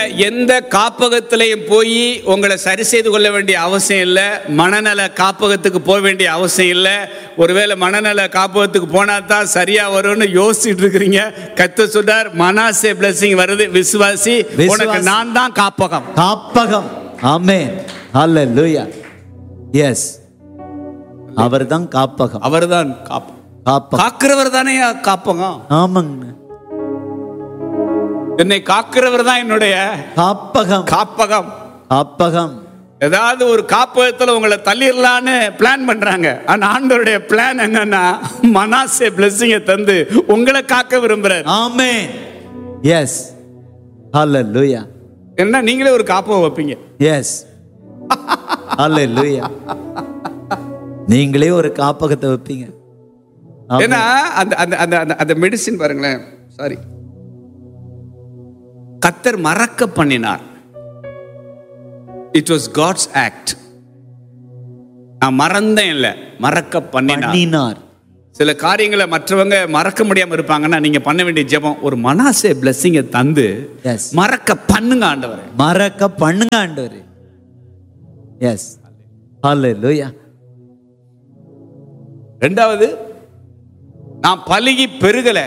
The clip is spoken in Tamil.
எந்த காப்பகத்திலையும் போய் உங்களை சரி செய்து கொள்ள வேண்டிய அவசியம் இல்லை மனநல காப்பகத்துக்கு போக வேண்டிய அவசியம் இல்லை ஒருவேளை மனநல காப்பகத்துக்கு போனா தான் சரியா வரும்னு யோசிச்சுட்டு இருக்கிறீங்க கத்த சொல்றார் மனாசே பிளஸிங் வருது விசுவாசி விசுவாசி. உனக்கு நான் தான் காப்பகம் காப்பகம் ஆமென் ஹalleluya எஸ் அவர்தான் காப்பகம் அவர்தான் காப்பகம் காப்பகம் காக்கிறவர் தானே காப்பகம் ஆமாங்க என்னை காக்கிறவர் தான் என்னுடைய காப்பகம் காப்பகம் காப்பகம் ஏதாவது ஒரு காப்பகத்துல உங்களை தள்ளிடலான்னு பிளான் பண்றாங்க ஆனா ஆண்டவருடைய பிளான் என்னன்னா மனாசே பிளஸிங்க தந்து உங்களை காக்க விரும்புறாரு ஆமென் எஸ் ஹalleluya என்ன நீங்களே ஒரு காப்பகம் வைப்பீங்க எஸ் ஹalleluya நீங்களே ஒரு காப்பகத்தை வைப்பீங்க ஆமென். ஏன்னா அந்த அந்த அந்த அந்த அந்த மெடிசின் பாருங்களேன் சாரி கத்தர் மறக்க பண்ணினார் இட் வாஸ் காட்ஸ் ஆக்ட் நான் மறந்தேன் இல்ல மறக்க பண்ணினார் பண்ணினார் சில காரியங்களை மற்றவங்க மறக்க முடியாம இருப்பாங்கன்னா நீங்க பண்ண வேண்டிய ஜெபம் ஒரு மனாசே பிளஸ்ஸிங்கை தந்து எஸ் மறக்க பண்ணுங்க ஆண்டவரே மறக்க பண்ணுங்க ஆண்டவர் எஸ் ஹalleluya ரெண்டாவது நான் பலுகி பெருகல